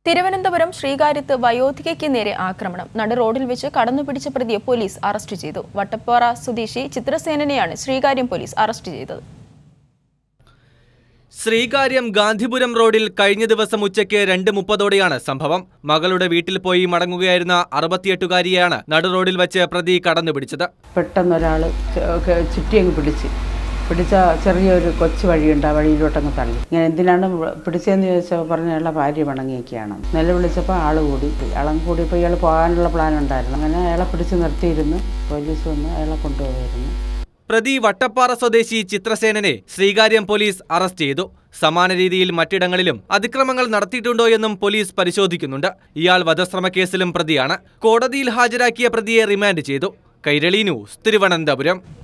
തിരുവനന്തപുരം ശ്രീകാര്യത്ത് വയോധികയ്ക്ക് നേരെ ആക്രമണം നട റോഡിൽ വെച്ച് കടന്നുപിടിച്ച പ്രതിയെ പോലീസ് അറസ്റ്റ് ചെയ്തു വട്ടപ്പാറ സ്വദേശി ചിത്രസേനനെയാണ് ശ്രീകാര്യം പോലീസ് അറസ്റ്റ് ചെയ്തത് ശ്രീകാര്യം ഗാന്ധിപുരം റോഡിൽ കഴിഞ്ഞ ദിവസം ഉച്ചയ്ക്ക് രണ്ട് മുപ്പതോടെയാണ് സംഭവം മകളുടെ വീട്ടിൽ പോയി മടങ്ങുകയായിരുന്ന അറുപത്തിയെട്ടുകാരിയെയാണ് നടു റോഡിൽ വെച്ച് പ്രതി കടന്നുപിടിച്ചത് പെട്ടെന്ന് ഒരാൾ ചുറ്റി അങ്ങ് പിടിച്ച് പിടിച്ച ചെറിയൊരു കൊച്ചു വഴിയുണ്ട് ആ വഴിയിലോട്ടങ്ങ് തള്ളി ഇങ്ങനെ എന്തിനാണ് പിടിച്ചതെന്ന് ചോദിച്ചപ്പോൾ പറഞ്ഞ അയാളുടെ ഭാര്യ പിണങ്ങിയൊക്കെയാണ് നിലവിളിച്ചപ്പോൾ ആൾ കൂടി ആളും കൂടിയപ്പോൾ ഇയാൾ പോകാനുള്ള പ്ലാൻ ഉണ്ടായിരുന്നു അങ്ങനെ അയാളെ പിടിച്ച് നിർത്തിയിരുന്നു പോലീസ് വന്ന് അയാളെ കൊണ്ടുപോയിരുന്നു പ്രതി വട്ടപ്പാറ സ്വദേശി ചിത്രസേനനെ ശ്രീകാര്യം പോലീസ് അറസ്റ്റ് ചെയ്തു സമാന രീതിയിൽ മറ്റിടങ്ങളിലും അതിക്രമങ്ങൾ നടത്തിയിട്ടുണ്ടോ എന്നും പോലീസ് പരിശോധിക്കുന്നുണ്ട് ഇയാൾ വധശ്രമ കേസിലും പ്രതിയാണ് കോടതിയിൽ ഹാജരാക്കിയ പ്രതിയെ റിമാൻഡ് ചെയ്തു കൈരളി ന്യൂസ് തിരുവനന്തപുരം